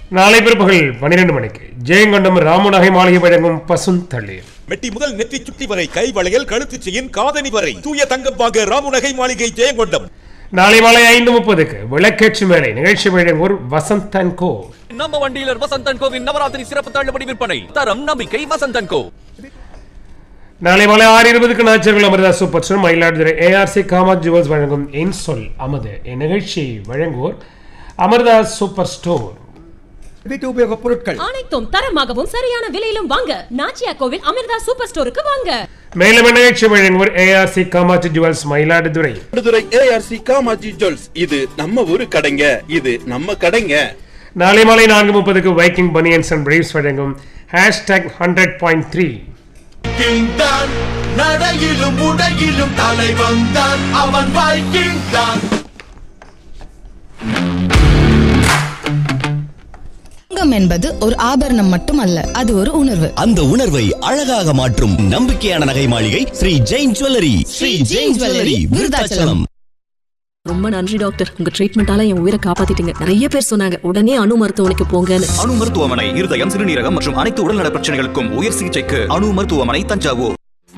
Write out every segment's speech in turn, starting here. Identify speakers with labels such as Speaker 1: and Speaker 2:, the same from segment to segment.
Speaker 1: நாளை பிற்பகல் பன்னிரண்டு மணிக்கு ஜெயங்கொண்டம் ராமநகை மாளிகை வழங்கும் பசுந்தளிர்
Speaker 2: மெட்டி முதல் நெற்றி சுட்டி வரை கை வளையல் கழுத்து செயின் காதணி வரை தூய தங்கம் வாங்க ராமுநகை மாளிகை ஜெயங்கொண்டம்
Speaker 1: நாளை மாலை ஐந்து முப்பதுக்கு விளக்கேற்று மேலை நிகழ்ச்சி வழங்குவோர் வசந்தன் கோ
Speaker 3: நம்ம வண்டியிலர் வசந்தன் கோவின் நவராத்திரி சிறப்பு தள்ளுபடி விற்பனை தரம் நம்பிக்கை வசந்தன் கோ
Speaker 1: நாளை மாலை ஆறு இருபதுக்கு நாச்சர்கள் Amrita super store Mayiladuthurai ARC Kamath jewels வழங்கும் இன்சொல் அமது இந்நிகழ்ச்சியை வழங்குவோர் அமிர்தா சூப்பர் ஸ்டோர்
Speaker 4: வீட்டு உபயோகப் பொருட்கள்
Speaker 5: அனைத்தும் தரமாகவும் சரியான விலையிலும் வாங்க நாச்சியா கோவில் அமிர்தா சூப்பர் ஸ்டோருக்கு வாங்க
Speaker 1: மேலும் நிகழ்ச்சி வழங்குவோர் ARC Kamath jewels Mayiladuthurai
Speaker 6: Madurai ARC Kamath jewels இது நம்ம ஊரு கடைங்க இது நம்ம கடைங்க
Speaker 1: நாளை மாலை நான்கு முப்பதுக்கு வைக்கிங் பனியன்ஸ் அண்ட் பிரீவ்ஸ் வழங்கும் hashtag hundred point three
Speaker 7: Viking தான் நடையிலும் உடையிலும் தலைவன் தான் அவன் வைக்கிங் தான்
Speaker 8: தங்கம் என்பது ஒரு ஆபரணம் மட்டுமல்ல அது ஒரு உணர்வு
Speaker 9: அந்த உணர்வை அழகாக மாற்றும் நம்பிக்கையான நகை மாளிகை ஸ்ரீ ஜெயின் ஜுவல்லரி ஸ்ரீ ஜெயின் ஜுவல்லரி விருதாச்சலம்
Speaker 10: ரொம்ப நன்றி டாக்டர் உங்க ட்ரீட்மெண்டால என் உயிரை காப்பாத்திட்டீங்க நிறைய பேர் சொன்னாங்க உடனே அணு மருத்துவமனைக்கு போங்கன்னு
Speaker 3: அணு மருத்துவமனை இருதயம் சிறுநீரகம் மற்றும் அனைத்து உடல்நல பிரச்சனைகளுக்கும் உயர் சிகிச்சைக்கு அணு மருத்துவமனை தஞ்சாவூர்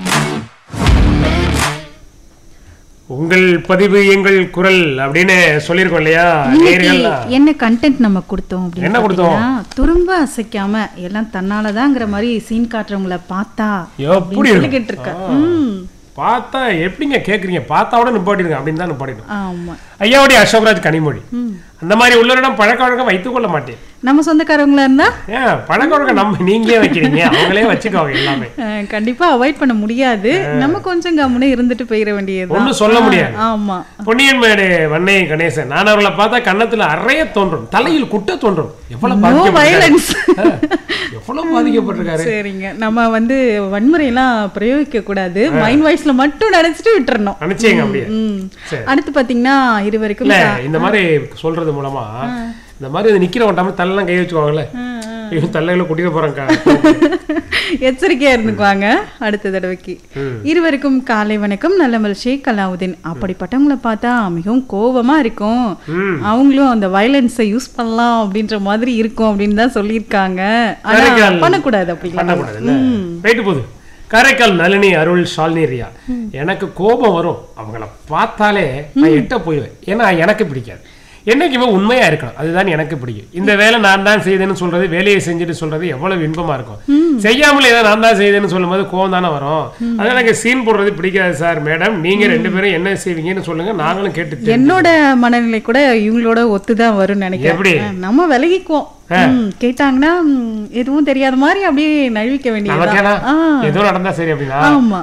Speaker 1: உங்கள் பதிவு எங்கள் குரல் அப்படின்னு சொல்லியிருக்கோம் இல்லையா நேர்கள்
Speaker 11: என்ன கண்டென்ட் நம்ம கொடுத்தோம் அப்படின்னு
Speaker 1: என்ன கொடுத்தோம்?
Speaker 11: பார்த்தீங்கன்னா, துரும்ப அசைக்காம எல்லாம் தன்னாலதாங்கிற மாதிரி சீன் காட்டுறவங்கள பார்த்தா
Speaker 1: எப்படி
Speaker 11: அப்படின்னு
Speaker 1: இருக்கும்?
Speaker 11: சொல்லிக்கிட்டு இருக்க
Speaker 1: ஆ.
Speaker 11: ம்.
Speaker 1: பார்த்தா எப்படிங்க கேக்குறீங்க பார்த்தாவோட நிப்பாட்டிடுங்க அப்படின்னு தான் நிப்பாட்டிடும்
Speaker 11: ஆமா
Speaker 1: ஐயாவுடைய அசோக்ராஜ் கனிமொழி அந்த மாதிரி உள்ளவரிடம் பழக்க வழக்கம் வைத்துக் கொள்ள மாட்டேன்
Speaker 11: நம்ம சொந்தக்காரங்களா இருந்தா
Speaker 1: ஏன் பழக்க வழக்கம் நம்ம நீங்க ஏன் வைக்கிறீங்க அவங்களே வச்சுக்கோங்க எல்லாமே
Speaker 11: அஹ், கண்டிப்பா அவாய்ட் பண்ண முடியாது நம்ம கொஞ்சம் கம்முனு இருந்துட்டு போயிட வேண்டியது
Speaker 1: ஒண்ணும் சொல்ல முடியாது.
Speaker 11: ஆமா
Speaker 1: பொன்னியின் மேடு வன்னை கணேசன் நான் அவர்களை பார்த்தா கன்னத்துல அறைய தோன்றும் தலையில் குட்ட தோன்றும் எவ்வளவு
Speaker 11: நோ வயலன்ஸ்
Speaker 1: பாதிக்கப்பட்டிருக்காரு எவ்வளவு பாதிக்கப்பட்டிருக்காரு
Speaker 11: சரிங்க நம்ம வந்து வன்முறை எல்லாம் பிரயோகிக்க கூடாது மைண்ட் வாய்ஸ்ல மட்டும் நினைச்சிட்டு விட்டுறணும்
Speaker 1: நினைச்சேங்க அப்படியே
Speaker 11: ம்.
Speaker 1: சரி.
Speaker 11: அடுத்து பாத்தீங்கன்னா இருவருக்கும்
Speaker 1: இல்ல
Speaker 11: சா-
Speaker 1: இந்த மாதிரி சொல்றது மூலமா இந்த மாதிரி இது நிக்கிறவன் டாம தள்ளலாம் கை வச்சுக்குவாங்கல்ல இவன் தள்ளையில கூட்டிட்டு போறாங்க
Speaker 11: எச்சரிக்கையா இருந்துக்குவாங்க அடுத்த தடவைக்கு இருவருக்கும் காலை வணக்கம் நல்ல மகிழ்ச்சி கலாவுதீன் அப்படிப்பட்டவங்கள பார்த்தா மிகவும் கோபமா இருக்கும் அவங்களும் அந்த வயலன்ஸை யூஸ் பண்ணலாம் அப்படின்ற மாதிரி இருக்கும் அப்படின்னு தான் சொல்லியிருக்காங்க ஆனா
Speaker 1: காரைக்கால்
Speaker 11: பண்ணக்கூடாது அப்படி
Speaker 1: பண்ணக்கூடாது இல்ல போயிட்டு போகுது காரைக்கால் நளினி அருள் ஷால்னிரியா எனக்கு கோபம் வரும் அவங்கள பார்த்தாலே நான் எட்ட போயிடுவேன் ஏன்னா எனக்கு பிடிக்காது என்னைக்குமே உண்மையா இருக்கணும் அதுதான் எனக்கு பிடிக்கும் இந்த வேலை நான் தான் செய்தேன்னு சொல்றது வேலையை செஞ்சுட்டு சொல்றது எவ்வளவு இன்பமா இருக்கும் செய்யாமலே ஏதோ நான் தான் செய்தேன்னு சொல்லும்போது கோவம் தானே வரும் அதனால எனக்கு சீன் போடுறது பிடிக்காது சார் மேடம் நீங்க ரெண்டு பேரும் என்ன செய்வீங்கன்னு சொல்லுங்க நாங்களும் கேட்டு தெரிஞ்சுக்கிறோம்.
Speaker 11: என்னோட மனநிலை கூட இவங்களோட ஒத்துதான் வரும்னு
Speaker 1: எப்படி?
Speaker 11: நினைக்கிறேன் அஹ் நம்ம விலகிக்குவோம் ம், கேட்டாங்கன்னா ம், எதுவும் தெரியாத மாதிரி அப்படியே நழுவிக்க
Speaker 1: நமக்கேனா
Speaker 11: வேண்டியது
Speaker 1: ஏதோ நடந்தா சரி அப்படின்னா
Speaker 11: ஆமா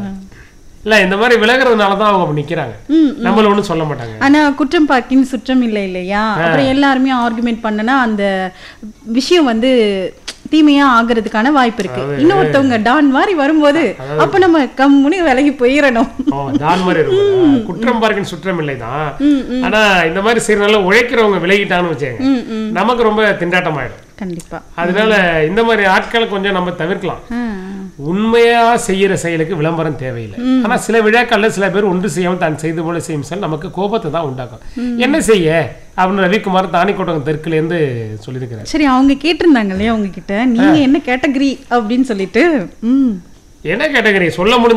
Speaker 1: இல்ல இந்த மாதிரி விலகுறதுனால தான் அவங்க அப்படி நிக்கிறாங்க நம்மள ஒண்ணும் சொல்ல மாட்டாங்க
Speaker 11: ஆனா குற்றம் பார்க்கின் சுற்றம் இல்லை இல்லையா அப்புறம் எல்லாருமே ஆர்குமெண்ட் பண்ணனா அந்த விஷயம் வந்து தீமையா ஆகுறதுக்கான வாய்ப்பு இருக்கு இன்னொருத்தவங்க டான் மாதிரி வரும்போது அப்ப நம்ம கம்முனு விலகி போயிடணும்
Speaker 1: ஓ, தான் மாதிரி இருக்கும் குற்றம் பார்க்கின் சுற்றம் இல்லைதான் ஆனா இந்த மாதிரி செய்யறதுனால உழைக்கிறவங்க விலகிட்டான்னு வச்சுங்க நமக்கு ரொம்ப திண்டாட்டம் ஆயிடும்
Speaker 11: கண்டிப்பா
Speaker 1: அதனால இந்த மாதிரி ஆட்களை கொஞ்சம் நம்ம தவிர்க்கலாம்
Speaker 11: ஆ,
Speaker 1: உண்மையா செய்யற செயலுக்கு விளம்பரம் தேவையில்லை ஆனா சில விழாக்கள்ல சில பேர் ஒன்று செய்யாம தான் செய்து போல செய்யும் செயல் நமக்கு கோபத்தை தான் உண்டாக்கும் என்ன செய்ய அப்படின்னு ரவிக்குமார் தானிக்கோட்டம் தெற்குல இருந்து சொல்லியிருக்கிறார்
Speaker 11: சரி அவங்க கேட்டிருந்தாங்க இல்லையா உங்ககிட்ட நீங்க என்ன கேட்டகரி அப்படின்னு சொல்லிட்டு ம்
Speaker 1: என்ன கேட்டகரி சொல்ல முடிஞ்ச